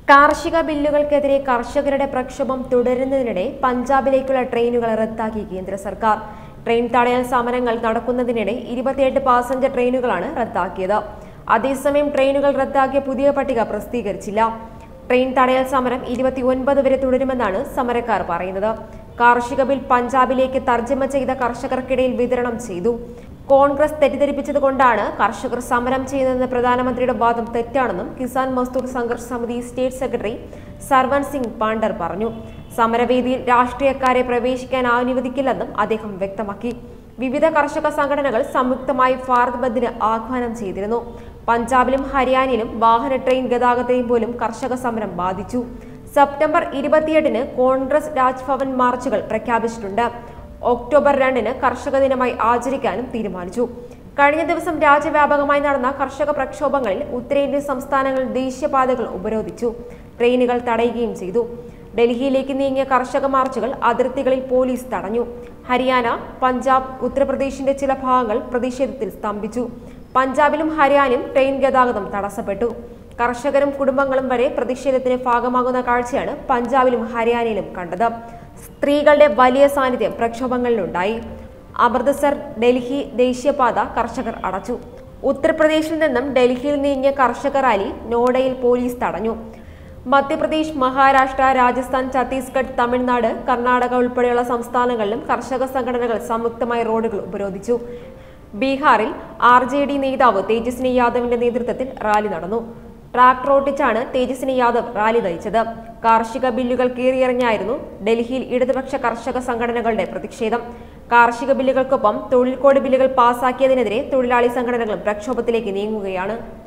കാർഷിക ബില്ലുകൾക്കെതിരെ കർഷകരുടെ പ്രക്ഷോഭം തുടരുന്നതിനിടെ പഞ്ചാബിലേക്കുള്ള ട്രെയിനുകൾ റദ്ദാക്കി കേന്ദ്ര സർക്കാർ ട്രെയിൻ തടയൽ സമരങ്ങൾ നടക്കുന്നതിനിടെ ഇരുപത്തിയെട്ട് പാസഞ്ചർ ട്രെയിനുകളാണ് റദ്ദാക്കിയത് അതേസമയം ട്രെയിനുകൾ റദ്ദാക്കിയ പുതിയ പട്ടിക പ്രസിദ്ധീകരിച്ചില്ല ട്രെയിൻ തടയൽ സമരം ഇരുപത്തിയൊൻപത് വരെ തുടരുമെന്നാണ് സമരക്കാർ പറയുന്നത് കാർഷിക ബിൽ പഞ്ചാബിലേക്ക് തർജ്ജമ ചെയ്ത കർഷകർക്കിടയിൽ വിതരണം ചെയ്തു കോൺഗ്രസ് തെറ്റിദ്ധരിപ്പിച്ചതുകൊണ്ടാണ് കർഷകർ സമരം ചെയ്യുന്നതെന്ന പ്രധാനമന്ത്രിയുടെ വാദം തെറ്റാണെന്നും കിസാൻ മസ്ദൂർ സംഘർഷ് സമിതി സ്റ്റേറ്റ് സെക്രട്ടറി സർവൻ സിംഗ് പാണ്ഡർ പറഞ്ഞു സമരവേദിയിൽ രാഷ്ട്രീയക്കാരെ പ്രവേശിക്കാൻ അനുവദിക്കില്ലെന്നും അദ്ദേഹം വ്യക്തമാക്കി വിവിധ കർഷക സംഘടനകൾ സംയുക്തമായി ഭാരത് ബന്ദിന് ആഹ്വാനം ചെയ്തിരുന്നു പഞ്ചാബിലും ഹരിയാനയിലും വാഹന ട്രെയിൻ ഗതാഗതത്തെയും പോലും കർഷക സമരം ബാധിച്ചു സെപ്റ്റംബർ ഇരുപത്തിയെട്ടിന് കോൺഗ്രസ് രാജ്ഭവൻ മാർച്ചുകൾ പ്രഖ്യാപിച്ചിട്ടുണ്ട് ഒക്ടോബർ രണ്ടിന് കർഷക ദിനമായി ആചരിക്കാനും തീരുമാനിച്ചു കഴിഞ്ഞ ദിവസം രാജ്യവ്യാപകമായി നടന്ന കർഷക പ്രക്ഷോഭങ്ങളിൽ ഉത്തരേന്ത്യൻ സംസ്ഥാനങ്ങളിൽ ദേശീയപാതകൾ ഉപരോധിച്ചു ട്രെയിനുകൾ തടയുകയും ചെയ്തു ഡൽഹിയിലേക്ക് നീങ്ങിയ കർഷക മാർച്ചുകൾ അതിർത്തികളിൽ പോലീസ് തടഞ്ഞു ഹരിയാന പഞ്ചാബ് ഉത്തർപ്രദേശിന്റെ ചില ഭാഗങ്ങൾ പ്രതിഷേധത്തിൽ സ്തംഭിച്ചു പഞ്ചാബിലും ഹരിയാനയും ട്രെയിൻ ഗതാഗതം തടസ്സപ്പെട്ടു കർഷകരും കുടുംബങ്ങളും വരെ പ്രതിഷേധത്തിന് ഭാഗമാകുന്ന കാഴ്ചയാണ് പഞ്ചാബിലും ഹരിയാനയിലും കണ്ടത് സ്ത്രീകളുടെ വലിയ സാന്നിധ്യം പ്രക്ഷോഭങ്ങളിലുണ്ടായി അമൃത്സർ ഡൽഹി ദേശീയപാത കർഷകർ അടച്ചു ഉത്തർപ്രദേശിൽ നിന്നും ഡൽഹിയിൽ നീങ്ങിയ കർഷക റാലി നോഡയിൽ പോലീസ് തടഞ്ഞു മധ്യപ്രദേശ് മഹാരാഷ്ട്ര രാജസ്ഥാൻ ഛത്തീസ്ഗഡ് തമിഴ്നാട് കർണാടക ഉൾപ്പെടെയുള്ള സംസ്ഥാനങ്ങളിലും കർഷക സംഘടനകൾ സംയുക്തമായി റോഡുകൾ ഉപരോധിച്ചു ബീഹാറിൽ ആർ ജെ ഡി നേതാവ് തേജസ്വിനി യാദവിന്റെ നേതൃത്വത്തിൽ റാലി നടന്നു ട്രാക്ടർ ഓട്ടിച്ചാണ് തേജസ്വിനി യാദവ് റാലി നയിച്ചത് കാർഷിക ബില്ലുകൾ കീറിയെറിഞ്ഞായിരുന്നു ഡൽഹിയിൽ ഇടതുപക്ഷ കർഷക സംഘടനകളുടെ പ്രതിഷേധം കാർഷിക ബില്ലുകൾക്കൊപ്പം തൊഴിൽ കോഡ് ബില്ലുകൾ പാസാക്കിയതിനെതിരെ തൊഴിലാളി സംഘടനകളും പ്രക്ഷോഭത്തിലേക്ക് നീങ്ങുകയാണ്